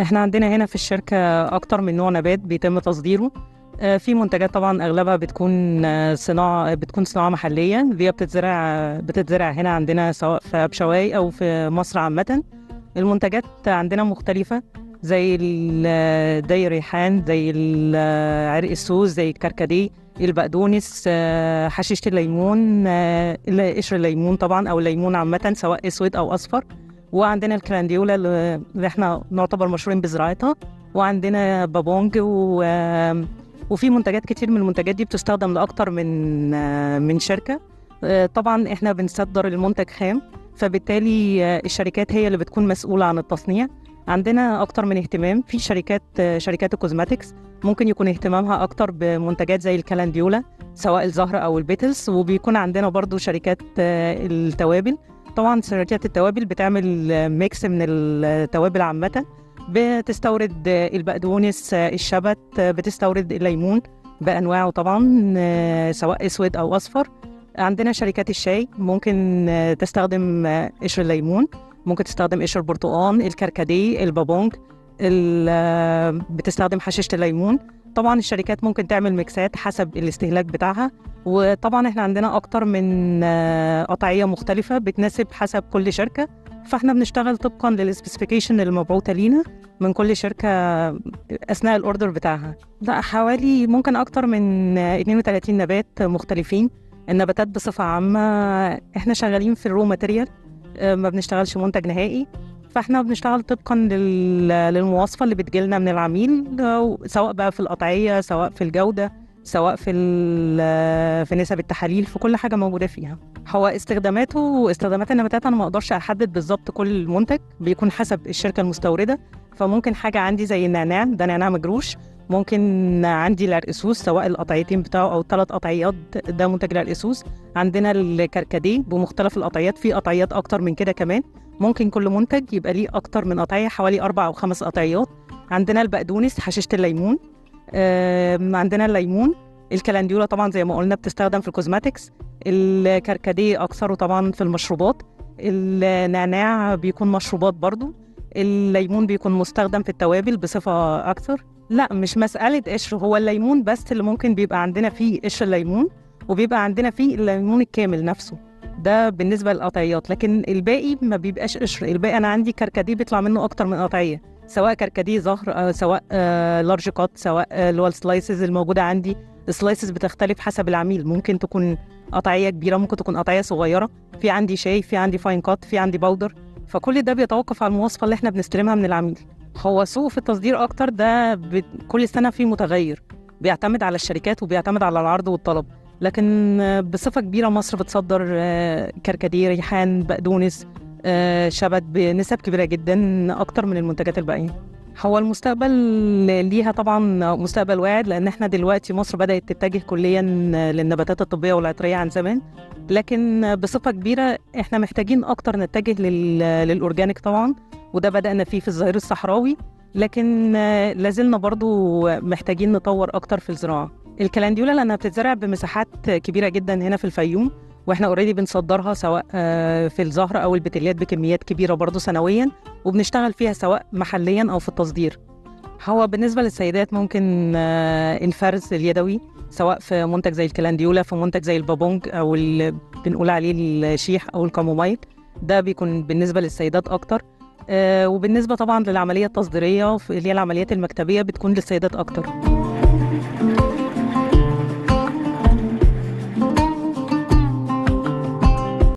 احنا عندنا هنا في الشركة أكتر من نوع نبات بيتم تصديره آه، في منتجات طبعا أغلبها بتكون آه، صناعة بتكون صناعة محلية اللي هي بتتزرع بتتزرع هنا عندنا سواء في أبشواي أو في مصر عامة المنتجات عندنا مختلفة زي ال- زي الريحان زي ال- عرق السوس زي الكركديه البقدونس آه، حشيشة الليمون آه، قشر الليمون طبعا أو الليمون عامة سواء أسود أو أصفر وعندنا الكلانديولا اللي اللي احنا نعتبر مشهورين بزراعتها وعندنا بابونج و... وفي منتجات كتير من المنتجات دي بتستخدم لأكتر من من شركة آه، طبعا احنا بنصدر المنتج خام فبالتالي آه، الشركات هي اللي بتكون مسؤولة عن التصنيع عندنا أكتر من اهتمام في شركات آه، شركات الكوزماتكس ممكن يكون اهتمامها أكتر بمنتجات زي الكلانديولا سواء الزهر أو البيتلز وبيكون عندنا برضو شركات آه، التوابل طبعا شركات التوابل بتعمل آه، ميكس من التوابل عامة بتستورد آه، البقدونس آه، الشبت آه، بتستورد الليمون بأنواعه طبعا آه، سواء أسود أو أصفر عندنا شركات الشاي ممكن آه، تستخدم آه، قشر الليمون ممكن تستخدم قشر البرتقال الكركديه البابونج ال- آه، بتستخدم حشيشة الليمون طبعا الشركات ممكن تعمل ميكسات حسب الاستهلاك بتاعها وطبعا احنا عندنا اكتر من آه، قطعيه مختلفه بتناسب حسب كل شركه فاحنا بنشتغل طبقا للسبيسيفيكيشن اللي مبعوثه لينا من كل شركه اثناء الاوردر بتاعها لا حوالي ممكن اكتر من آه، 32 نبات مختلفين النباتات بصفه عامه احنا شغالين في الرو ماتيريال ما بنشتغلش منتج نهائي فاحنا بنشتغل طبقا لل- للمواصفه اللي بتجيلنا من العميل آه، سواء بقى في القطعيه سواء في الجوده سواء في ال- في نسب التحاليل في كل حاجه موجوده فيها هو استخداماته استخدامات النباتات انا ما اقدرش احدد بالظبط كل منتج بيكون حسب الشركه المستورده فممكن حاجه عندي زي النعناع ده نعناع مجروش ممكن عندي العرقسوس سواء القطعيتين بتاعه او ثلاث قطعيات ده منتج العرقسوس عندنا الكركديه بمختلف القطعيات في قطعيات اكتر من كده كمان ممكن كل منتج يبقى ليه اكتر من قطعيه حوالي اربع او خمس قطعيات عندنا البقدونس حشيشه الليمون آم، عندنا الليمون الكلانديولا طبعا زي ما قلنا بتستخدم في الكوزماتكس الكركديه اكثره طبعا في المشروبات النعناع بيكون مشروبات برضو الليمون بيكون مستخدم في التوابل بصفة أكثر لا مش مسألة قشر هو الليمون بس اللي ممكن بيبقى عندنا فيه قشر الليمون وبيبقى عندنا فيه الليمون الكامل نفسه ده بالنسبة للقطعيات لكن الباقي ما بيبقاش قشر الباقي أنا عندي كركديه بيطلع منه أكتر من قطعية سواء كركديه زهر آه، سواء آه لارج كات سواء آه، اللي هو السلايسز الموجودة عندي السلايسز بتختلف حسب العميل ممكن تكون قطعية كبيرة ممكن تكون قطعية صغيرة في عندي شاي في عندي فاين كات في عندي باودر فكل ده بيتوقف على المواصفة اللي احنا بنستلمها من العميل هو سوق في التصدير أكتر ده ب... كل سنة فيه متغير بيعتمد على الشركات وبيعتمد على العرض والطلب لكن آه، بصفة كبيرة مصر بتصدر آه، كركديه ريحان بقدونس آه، شبت بنسب كبيرة جدا أكتر من المنتجات الباقية هو المستقبل ليها طبعا مستقبل واعد لان احنا دلوقتي مصر بدات تتجه كليا للنباتات الطبيه والعطريه عن زمان لكن بصفه كبيره احنا محتاجين اكتر نتجه لل... للاورجانيك طبعا وده بدانا فيه في الظهير الصحراوي لكن لازلنا برضو محتاجين نطور اكتر في الزراعه الكلانديولا لانها بتتزرع بمساحات كبيره جدا هنا في الفيوم واحنا اوريدي بنصدرها سواء آه، في الزهر او البتليات بكميات كبيره برضو سنويا وبنشتغل فيها سواء محليا او في التصدير هو بالنسبه للسيدات ممكن آه، الفرز اليدوي سواء في منتج زي الكلانديولا في منتج زي البابونج او اللي بنقول عليه الشيح او الكامومايل ده بيكون بالنسبه للسيدات اكتر آه، وبالنسبه طبعا للعمليه التصديريه اللي هي العمليات المكتبيه بتكون للسيدات اكتر